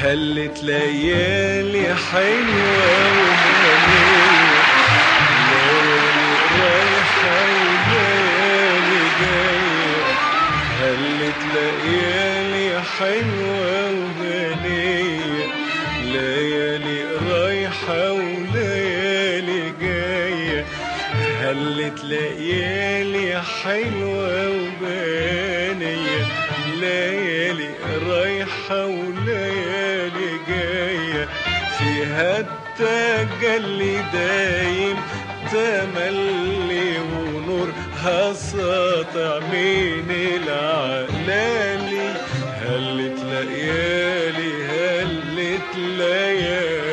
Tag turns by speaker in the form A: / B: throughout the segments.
A: خلت ليالي حلوة وهنية ليالي رايحة وليالي جاية خلت ليالي حلوة وهنية ليالي رايحة وليالي جاية هلت ليالي حلوة وبانية ليالي رايحة وليالي جاية فيها التجلي دايم تملي ونورها ساطع من العلالي هلت ليالي هلت ليالي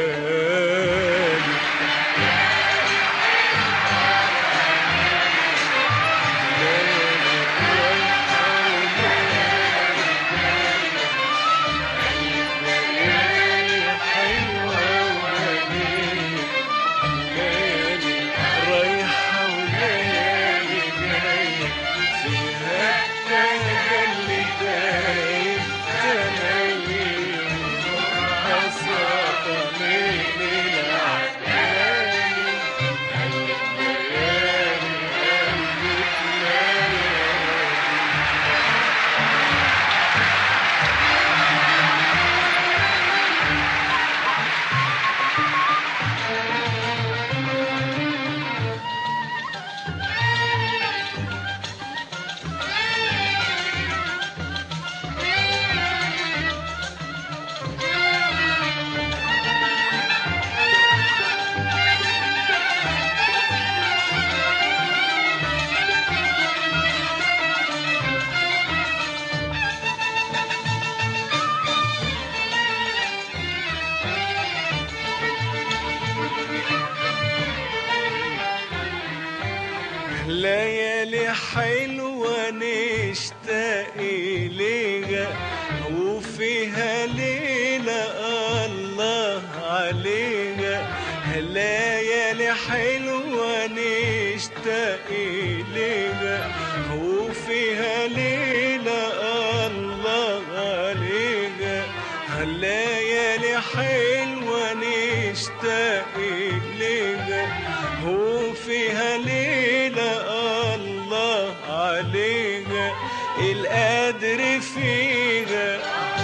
A: ليالي حلوة نشتاق إليها وفيها ليلة الله عليها ليالي حلوة نشتاق إليها وفيها ليلة الله عليها ليالي حلوة نشتاق إليها وفيها ليلة الله عليها القدر فيها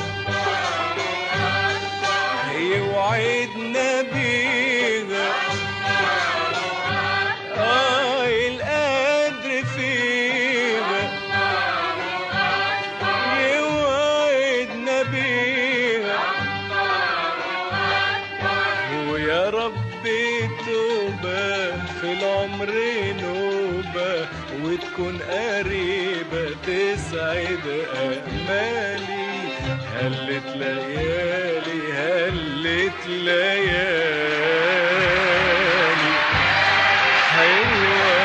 A: يوعدنا بيها آه القدر فيها يوعدنا بيها ويا ربي توبة في العمر نوبة وتكون قريبة تسعد أمالي هلت ليالي هلت ليالي حلوة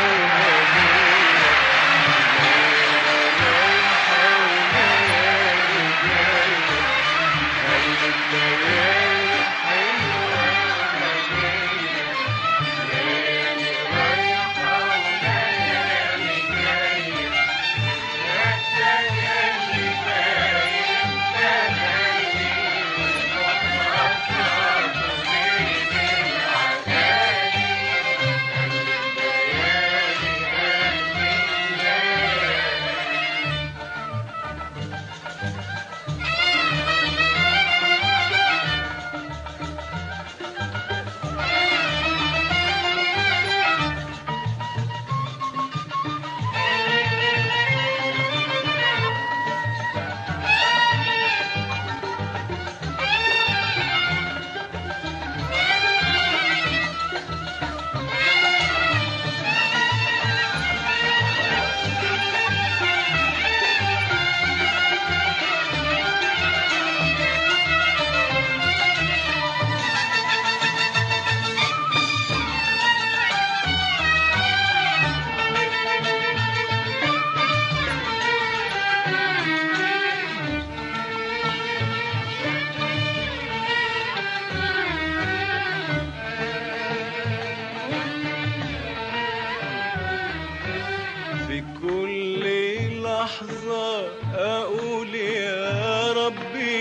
A: في كل لحظة أقول يا ربي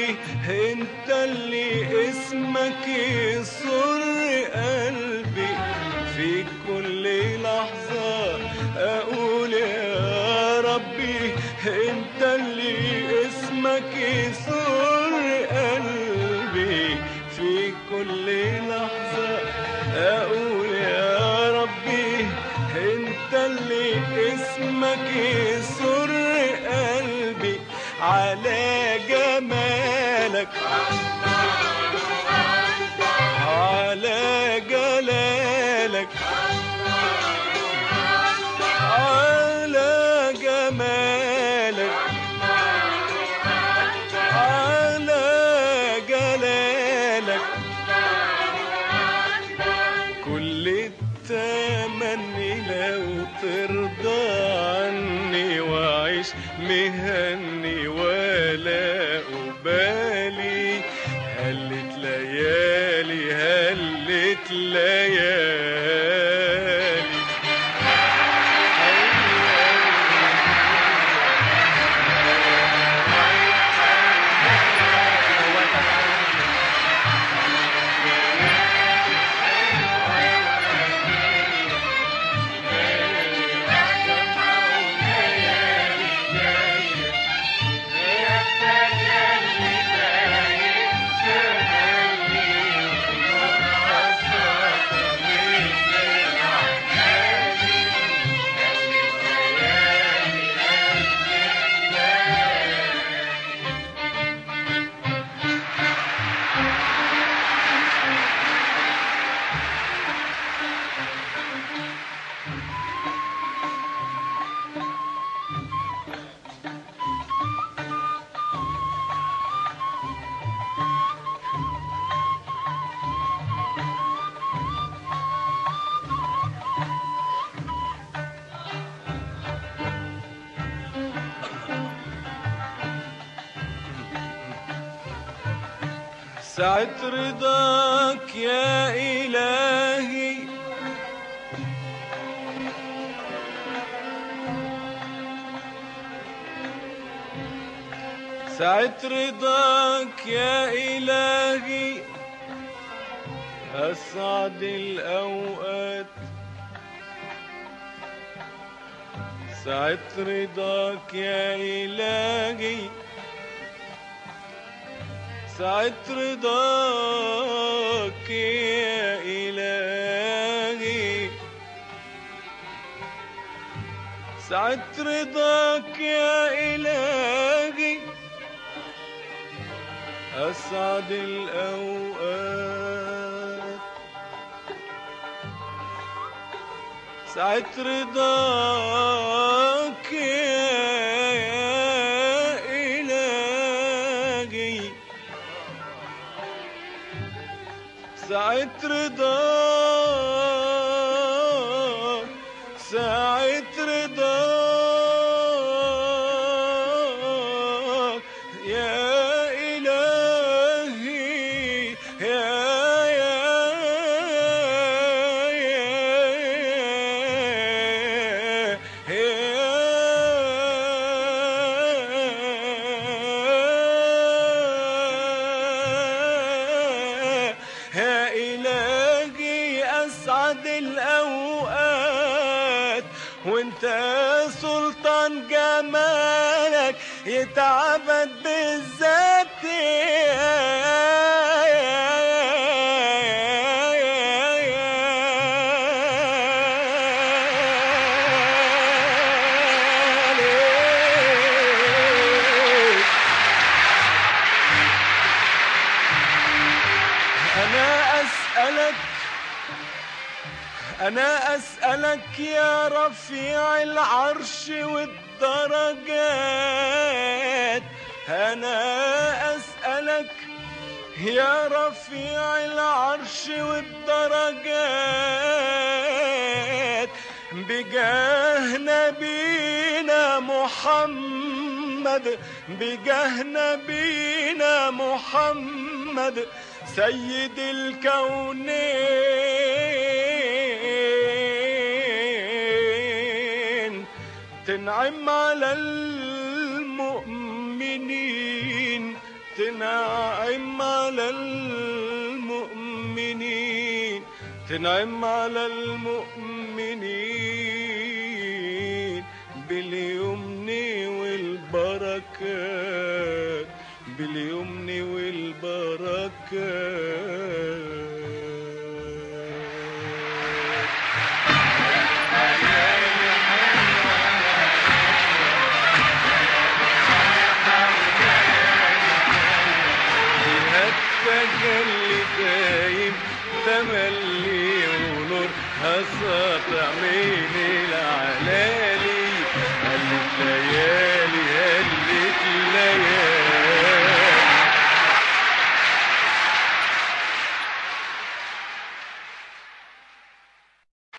A: انت اللي اسمك يسر قلبي في كل لحظة اقول يا ربي انت اللي اسمك يسر قلبي في كل لحظة اقول يا ربي انت اللي اسمك يسر قلبي على جمالك على جلالك على جمالك على جلالك كل التمني لو ترضى عني واعيش مهني ولا أبالي هلت ليالي هلت ليالي سعة رضاك يا إلهي سعة رضاك يا إلهي أسعد الأوقات سعة رضاك يا إلهي سعة رضاك يا إلهي سعة رضاك يا إلهي أسعد الأوقات سعة رضاك يا إلهي سعة رضاك سعة رضاك يا إلهي يا يا يا يا يا إلهي أسعد الأوقات وانت سلطان جمالك يتعبد بالذات أنا أسألك أنا أسألك يا رفيع العرش والدرجات أنا أسألك يا رفيع العرش والدرجات بجاه نبينا محمد بجاه نبينا محمد سيد الكونين تنعم على المؤمنين تنعم تنعم على المؤمنين تنعم على المؤمنين باليمن والبركات باليمن والبركات فيها التجلي دايم تملي ونور ساطع من